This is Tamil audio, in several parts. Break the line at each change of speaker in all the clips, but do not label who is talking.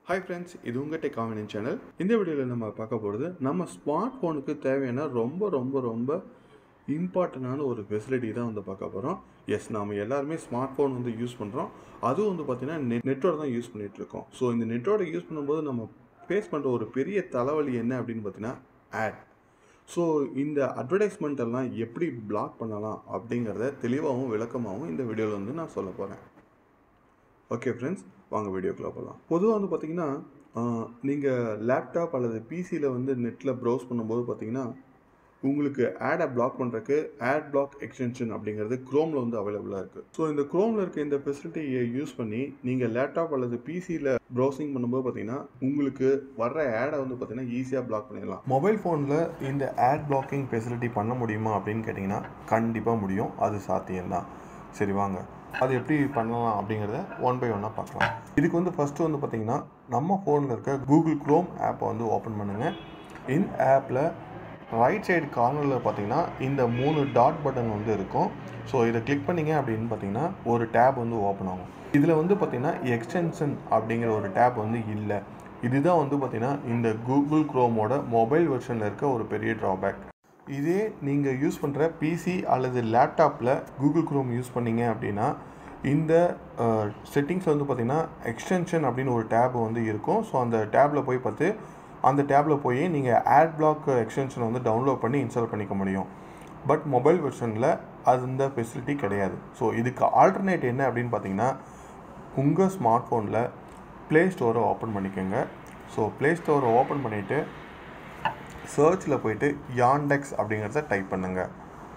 ஹாய் ஃப்ரெண்ட்ஸ் இது உங்கள் டெக் காமினன் சேனல் இந்த வீடியோவில் நம்ம பார்க்க போகிறது நம்ம ஸ்மார்ட் ஃபோனுக்கு தேவையான ரொம்ப ரொம்ப ரொம்ப இம்பார்ட்டண்டான ஒரு ஃபெசிலிட்டி தான் வந்து பார்க்க போகிறோம் எஸ் நாம எல்லாருமே ஸ்மார்ட் ஃபோன் வந்து யூஸ் பண்ணுறோம் அதுவும் வந்து பார்த்திங்கன்னா நெட் நெட்டோட தான் யூஸ் பண்ணிகிட்டு இருக்கோம் ஸோ இந்த நெட்டோட யூஸ் பண்ணும்போது நம்ம ஃபேஸ் பண்ணுற ஒரு பெரிய தலைவலி என்ன அப்படின்னு பார்த்தீங்கன்னா ஆட் ஸோ இந்த அட்வர்டைஸ்மெண்ட் எல்லாம் எப்படி பிளாக் பண்ணலாம் அப்படிங்கிறத தெளிவாகவும் விளக்கமாகவும் இந்த வீடியோவில் வந்து நான் சொல்ல போகிறேன் ஓகே ஃப்ரெண்ட்ஸ் வாங்க வீடியோக்குள்ளே போகலாம் பொதுவாக வந்து பார்த்தீங்கன்னா நீங்கள் லேப்டாப் அல்லது பிசியில் வந்து நெட்டில் ப்ரௌஸ் பண்ணும்போது பார்த்தீங்கன்னா உங்களுக்கு ஆடை பிளாக் பண்ணுறக்கு ஆட் பிளாக் எக்ஸ்டென்ஷன் அப்படிங்கிறது க்ரோமில் வந்து அவைலபிளாக இருக்குது ஸோ இந்த க்ரோமில் இருக்க இந்த ஃபெசிலிட்டியை யூஸ் பண்ணி நீங்கள் லேப்டாப் அல்லது பிசியில் ப்ரௌசிங் பண்ணும்போது பார்த்தீங்கன்னா உங்களுக்கு வர்ற ஆடை வந்து பார்த்தீங்கன்னா ஈஸியாக பிளாக் பண்ணிடலாம் மொபைல் ஃபோனில் இந்த ஆட் பிளாக்கிங் ஃபெசிலிட்டி பண்ண முடியுமா அப்படின்னு கேட்டிங்கன்னா கண்டிப்பாக முடியும் அது சாத்தியம்தான் சரி வாங்க அது எப்படி பண்ணலாம் அப்படிங்கிறத ஒன் பை ஒன்னாக பார்க்கலாம் இதுக்கு வந்து ஃபஸ்ட்டு வந்து பார்த்திங்கன்னா நம்ம ஃபோனில் இருக்க கூகுள் க்ரோம் ஆப்பை வந்து ஓப்பன் பண்ணுங்கள் இந்த ஆப்பில் ரைட் சைடு கார்னரில் பார்த்தீங்கன்னா இந்த மூணு டாட் பட்டன் வந்து இருக்கும் ஸோ இதை கிளிக் பண்ணிங்க அப்படின்னு பார்த்தீங்கன்னா ஒரு டேப் வந்து ஓப்பன் ஆகும் இதில் வந்து பார்த்திங்கன்னா எக்ஸ்டென்ஷன் அப்படிங்கிற ஒரு டேப் வந்து இல்லை இதுதான் வந்து பார்த்திங்கன்னா இந்த கூகுள் க்ரோமோட மொபைல் வெர்ஷனில் இருக்க ஒரு பெரிய ட்ராபேக் இதே நீங்கள் யூஸ் பண்ணுற பிசி அல்லது லேப்டாப்பில் கூகுள் க்ரோம் யூஸ் பண்ணீங்க அப்படின்னா இந்த செட்டிங்ஸ் வந்து பார்த்திங்கன்னா எக்ஸ்டென்ஷன் அப்படின்னு ஒரு டேப் வந்து இருக்கும் ஸோ அந்த டேப்பில் போய் பார்த்து அந்த டேப்பில் போய் நீங்கள் ஆட் பிளாக் எக்ஸ்டென்ஷன் வந்து டவுன்லோட் பண்ணி இன்ஸ்டால் பண்ணிக்க முடியும் பட் மொபைல் வெர்ஷனில் அந்த ஃபெசிலிட்டி கிடையாது ஸோ இதுக்கு ஆல்டர்னேட் என்ன அப்படின்னு பார்த்தீங்கன்னா உங்கள் ஸ்மார்ட் ஃபோனில் ப்ளே ஸ்டோரை ஓப்பன் பண்ணிக்கோங்க ஸோ ப்ளே ஸ்டோரை ஓப்பன் பண்ணிவிட்டு சர்ச்சில் போயிட்டு யாண்டெக்ஸ் அப்படிங்கிறத டைப் பண்ணுங்கள்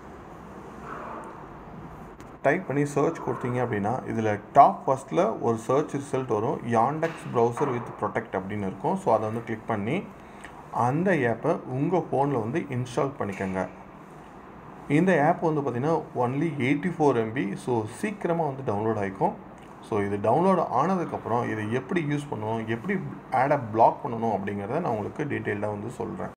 டைப் பண்ணி சர்ச் கொடுத்தீங்க அப்படின்னா இதில் டாப் ஃபஸ்ட்டில் ஒரு சர்ச் ரிசல்ட் வரும் யாண்டெக்ஸ் ப்ரௌசர் வித் ப்ரொடெக்ட் அப்படின்னு இருக்கும் ஸோ அதை வந்து கிளிக் பண்ணி அந்த ஆப்பை உங்கள் ஃபோனில் வந்து இன்ஸ்டால் பண்ணிக்கோங்க இந்த ஆப் வந்து பார்த்திங்கன்னா only eighty four MB so சீக்கிரமாக வந்து டவுன்லோட் ஆகிக்கும் ஸோ இது டவுன்லோட் ஆனதுக்கப்புறம் இதை எப்படி யூஸ் பண்ணணும் எப்படி ஆடை பிளாக் பண்ணணும் அப்படிங்கிறத நான் உங்களுக்கு டீட்டெயில்டாக வந்து சொல்கிறேன்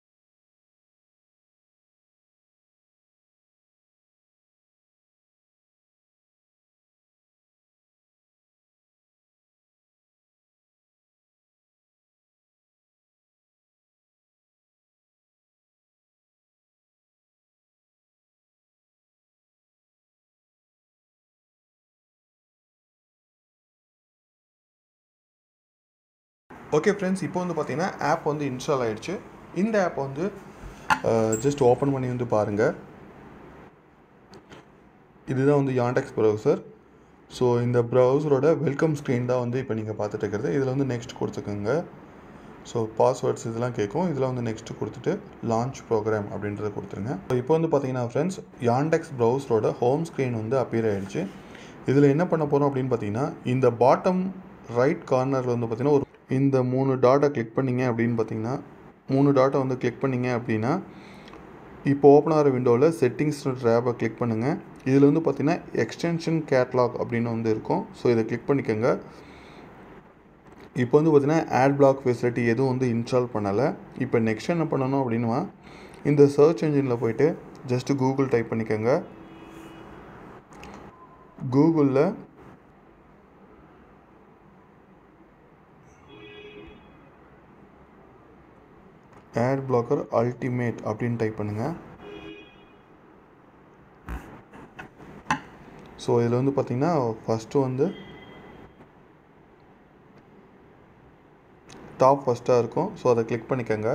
ஓகே ஃப்ரெண்ட்ஸ் இப்போ வந்து பார்த்தீங்கன்னா ஆப் வந்து இன்ஸ்டால் ஆகிடுச்சு இந்த ஆப் வந்து ஜஸ்ட் ஓப்பன் பண்ணி வந்து பாருங்கள் இதுதான் வந்து யாண்டெக்ஸ் ப்ரௌசர் ஸோ இந்த ப்ரௌசரோட வெல்கம் ஸ்க்ரீன் தான் வந்து இப்போ நீங்கள் பார்த்துட்டு இருக்கிறது இதில் வந்து நெக்ஸ்ட் கொடுத்துக்கோங்க ஸோ பாஸ்வேர்ட்ஸ் இதெல்லாம் கேட்கும் இதில் வந்து நெக்ஸ்ட் கொடுத்துட்டு லான்ச் ப்ரோக்ராம் அப்படின்றத கொடுத்துருங்க ஸோ இப்போ வந்து பார்த்தீங்கன்னா ஃப்ரெண்ட்ஸ் யாண்டெக்ஸ் ப்ரௌசரோட ஹோம் ஸ்க்ரீன் வந்து அப்பியர் ஆகிடுச்சு இதில் என்ன பண்ண போகிறோம் அப்படின்னு பார்த்தீங்கன்னா இந்த பாட்டம் ரைட் கார்னரில் வந்து பார்த்திங்கன்னா ஒரு இந்த மூணு டாட்டை கிளிக் பண்ணிங்க அப்படின்னு பார்த்தீங்கன்னா மூணு டாட்டை வந்து கிளிக் பண்ணிங்க அப்படின்னா இப்போ ஓப்பன் ஆகிற விண்டோவில் செட்டிங்ஸ் ரேப்பை கிளிக் பண்ணுங்கள் இதில் வந்து பார்த்திங்கன்னா எக்ஸ்டென்ஷன் கேட்லாக் அப்படின்னு வந்து இருக்கும் ஸோ இதை கிளிக் பண்ணிக்கோங்க இப்போ வந்து பார்த்திங்கன்னா ஆட் பிளாக் ஃபெசிலிட்டி எதுவும் வந்து இன்ஸ்டால் பண்ணலை இப்போ நெக்ஸ்ட் என்ன பண்ணணும் அப்படின்னா இந்த சர்ச் என்ஜினில் போயிட்டு ஜஸ்ட்டு கூகுள் டைப் பண்ணிக்கோங்க கூகுளில் ஆட் பிளாக்கர் அல்டிமேட் அப்படின்னு டைப் பண்ணுங்கள் ஸோ இதில் வந்து பார்த்திங்கன்னா ஃபஸ்ட்டு வந்து டாப் ஃபஸ்ட்டாக இருக்கும் ஸோ அதை கிளிக் பண்ணிக்கோங்க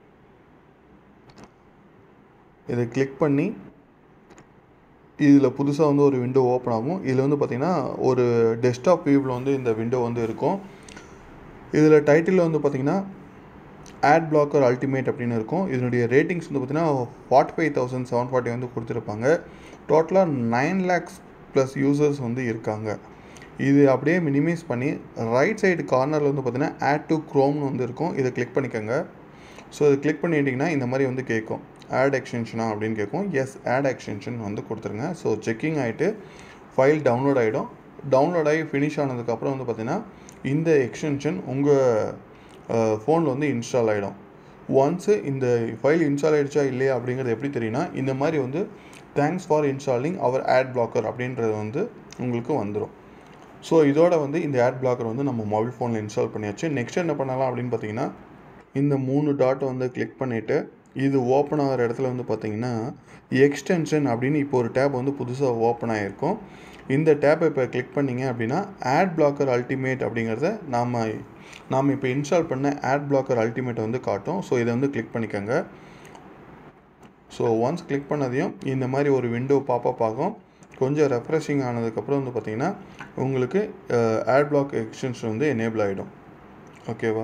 இதை கிளிக் பண்ணி இதில் புதுசாக வந்து ஒரு விண்டோ ஓப்பன் ஆகும் இதில் வந்து பார்த்திங்கன்னா ஒரு டெஸ்க்டாப் வியூவில் வந்து இந்த விண்டோ வந்து இருக்கும் இதில் டைட்டில் வந்து பார்த்திங்கன்னா ஆட் பிளாக்கர் அல்டிமேட் அப்படின்னு இருக்கும் இதனுடைய ரேட்டிங்ஸ் வந்து பார்த்திங்கன்னா forty five thousand seven forty வந்து கொடுத்துருப்பாங்க டோட்டலாக நைன் லேக்ஸ் ப்ளஸ் யூசர்ஸ் வந்து இருக்காங்க இது அப்படியே மினிமைஸ் பண்ணி ரைட் சைடு கார்னரில் வந்து பார்த்திங்கன்னா ஆட் டு க்ரோம்னு வந்து இருக்கும் இதை கிளிக் பண்ணிக்கோங்க ஸோ இதை கிளிக் பண்ணிட்டீங்கன்னா இந்த மாதிரி வந்து கேட்கும் ஆட் எக்ஸ்டென்ஷனா அப்படின்னு கேட்கும் எஸ் ஆட் எக்ஸ்டென்ஷன் வந்து கொடுத்துருங்க ஸோ செக்கிங் ஆகிட்டு ஃபைல் டவுன்லோட் ஆகிடும் டவுன்லோட் ஆகி ஃபினிஷ் ஆனதுக்கப்புறம் வந்து பார்த்திங்கன்னா இந்த எக்ஸ்டென்ஷன் உங்கள் ஃபோனில் வந்து இன்ஸ்டால் ஆகிடும் ஒன்ஸு இந்த ஃபைல் இன்ஸ்டால் ஆகிடுச்சா இல்லையா அப்படிங்கிறது எப்படி தெரியும்னா இந்த மாதிரி வந்து thanks for installing our ad blocker அப்படின்றது வந்து உங்களுக்கு வந்துடும் ஸோ இதோட வந்து இந்த ஆட் பிளாக்கர் வந்து நம்ம மொபைல் ஃபோனில் இன்ஸ்டால் பண்ணியாச்சு நெக்ஸ்ட் என்ன பண்ணலாம் அப்படின்னு பார்த்தீங்கன்னா இந்த மூணு டாட்டை வந்து கிளிக் பண்ணிவிட்டு இது ஓப்பன் ஆகிற இடத்துல வந்து பார்த்தீங்கன்னா எக்ஸ்டென்ஷன் அப்படின்னு இப்போ ஒரு டேப் வந்து புதுசாக ஓப்பன் ஆகிருக்கும் இந்த டேப்பை இப்போ கிளிக் பண்ணிங்க அப்படின்னா ஆட் பிளாக்கர் அல்டிமேட் அப்படிங்கிறத நாம் நாம் இப்போ இன்ஸ்டால் பண்ண ஆட் பிளாக்கர் அல்டிமேட் வந்து காட்டும் ஸோ இதை வந்து கிளிக் பண்ணிக்கோங்க ஸோ ஒன்ஸ் கிளிக் பண்ணதையும் இந்த மாதிரி ஒரு விண்டோ பாப்பப் ஆகும் கொஞ்சம் ரெஃப்ரெஷிங் ஆனதுக்கப்புறம் வந்து பார்த்திங்கன்னா உங்களுக்கு ஆட் பிளாக் எக்ஸ்டென்ஷன் வந்து எனேபிள் ஆகிடும் ஓகேவா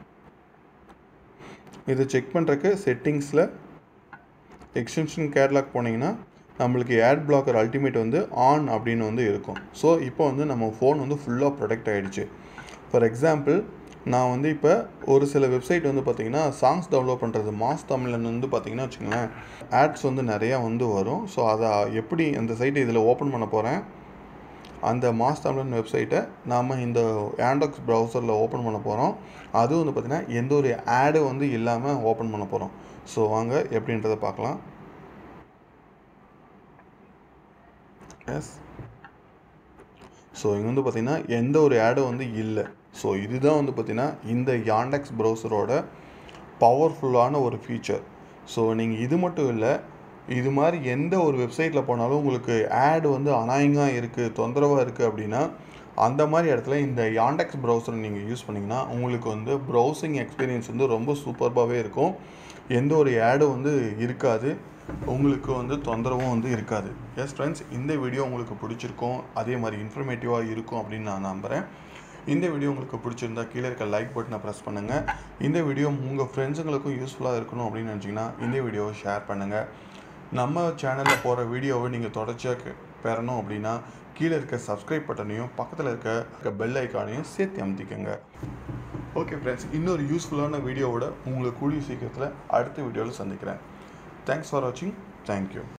இதை செக் பண்ணுறக்கு செட்டிங்ஸில் எக்ஸ்டென்ஷன் கேட்லாக் போனீங்கன்னா நம்மளுக்கு ஆட் பிளாக்கர் அல்டிமேட் வந்து ஆன் அப்படின்னு வந்து இருக்கும் ஸோ இப்போ வந்து நம்ம ஃபோன் வந்து ஃபுல்லாக ப்ரொடெக்ட் ஆகிடுச்சு ஃபார் எக்ஸாம்பிள் நான் வந்து இப்போ ஒரு சில வெப்சைட் வந்து பார்த்திங்கன்னா சாங்ஸ் டவுன்லோட் பண்ணுறது மாஸ் தமிழன் வந்து பார்த்திங்கன்னா வச்சுங்களேன் ஆட்ஸ் வந்து நிறையா வந்து வரும் ஸோ அதை எப்படி அந்த சைட்டை இதில் ஓப்பன் பண்ண போகிறேன் அந்த மாஸ் தமிழன் வெப்சைட்டை நாம் இந்த ஆண்ட்ராக்ஸ் ப்ரௌசரில் ஓப்பன் பண்ண போகிறோம் அதுவும் வந்து பார்த்திங்கன்னா எந்த ஒரு ஆடு வந்து இல்லாமல் ஓப்பன் பண்ண போகிறோம் ஸோ வாங்க எப்படின்றத பார்க்கலாம் எஸ் ஸோ இங்கே வந்து பார்த்திங்கன்னா எந்த ஒரு ஆடும் வந்து இல்லை ஸோ இதுதான் வந்து பார்த்திங்கன்னா இந்த யாண்டெக்ஸ் ப்ரௌசரோட பவர்ஃபுல்லான ஒரு ஃபீச்சர் ஸோ நீங்கள் இது மட்டும் இல்லை இது மாதிரி எந்த ஒரு வெப்சைட்டில் போனாலும் உங்களுக்கு ஆட் வந்து அநாயங்காக இருக்குது தொந்தரவாக இருக்குது அப்படின்னா அந்த மாதிரி இடத்துல இந்த யாண்டெக்ஸ் ப்ரௌசரை நீங்கள் யூஸ் பண்ணிங்கன்னா உங்களுக்கு வந்து ப்ரௌசிங் எக்ஸ்பீரியன்ஸ் வந்து ரொம்ப சூப்பர்பாகவே இருக்கும் எந்த ஒரு ஆடும் வந்து இருக்காது உங்களுக்கு வந்து தொந்தரவும் வந்து இருக்காது எஸ் ஃப்ரெண்ட்ஸ் இந்த வீடியோ உங்களுக்கு பிடிச்சிருக்கும் அதே மாதிரி இன்ஃபர்மேட்டிவாக இருக்கும் அப்படின்னு நான் நம்புகிறேன் இந்த வீடியோ உங்களுக்கு பிடிச்சிருந்தா கீழே இருக்க லைக் பட்டனை ப்ரெஸ் பண்ணுங்கள் இந்த வீடியோ உங்கள் ஃப்ரெண்ட்ஸுங்களுக்கும் யூஸ்ஃபுல்லாக இருக்கணும் அப்படின்னு நினச்சிங்கன்னா இந்த வீடியோவை ஷேர் பண்ணுங்கள் நம்ம சேனலில் போகிற வீடியோவை நீங்கள் தொடர்ச்சியாக பெறணும் அப்படின்னா கீழே இருக்க சப்ஸ்கிரைப் பட்டனையும் பக்கத்தில் இருக்க பெல் ஐக்கானையும் சேர்த்து அமைத்திக்கோங்க ஓகே ஃப்ரெண்ட்ஸ் இன்னொரு யூஸ்ஃபுல்லான வீடியோவோட உங்களை கூடிய சீக்கிரத்தில் அடுத்த வீடியோவில் சந்திக்கிறேன் தேங்க்ஸ் ஃபார் வாட்சிங் தேங்க்யூ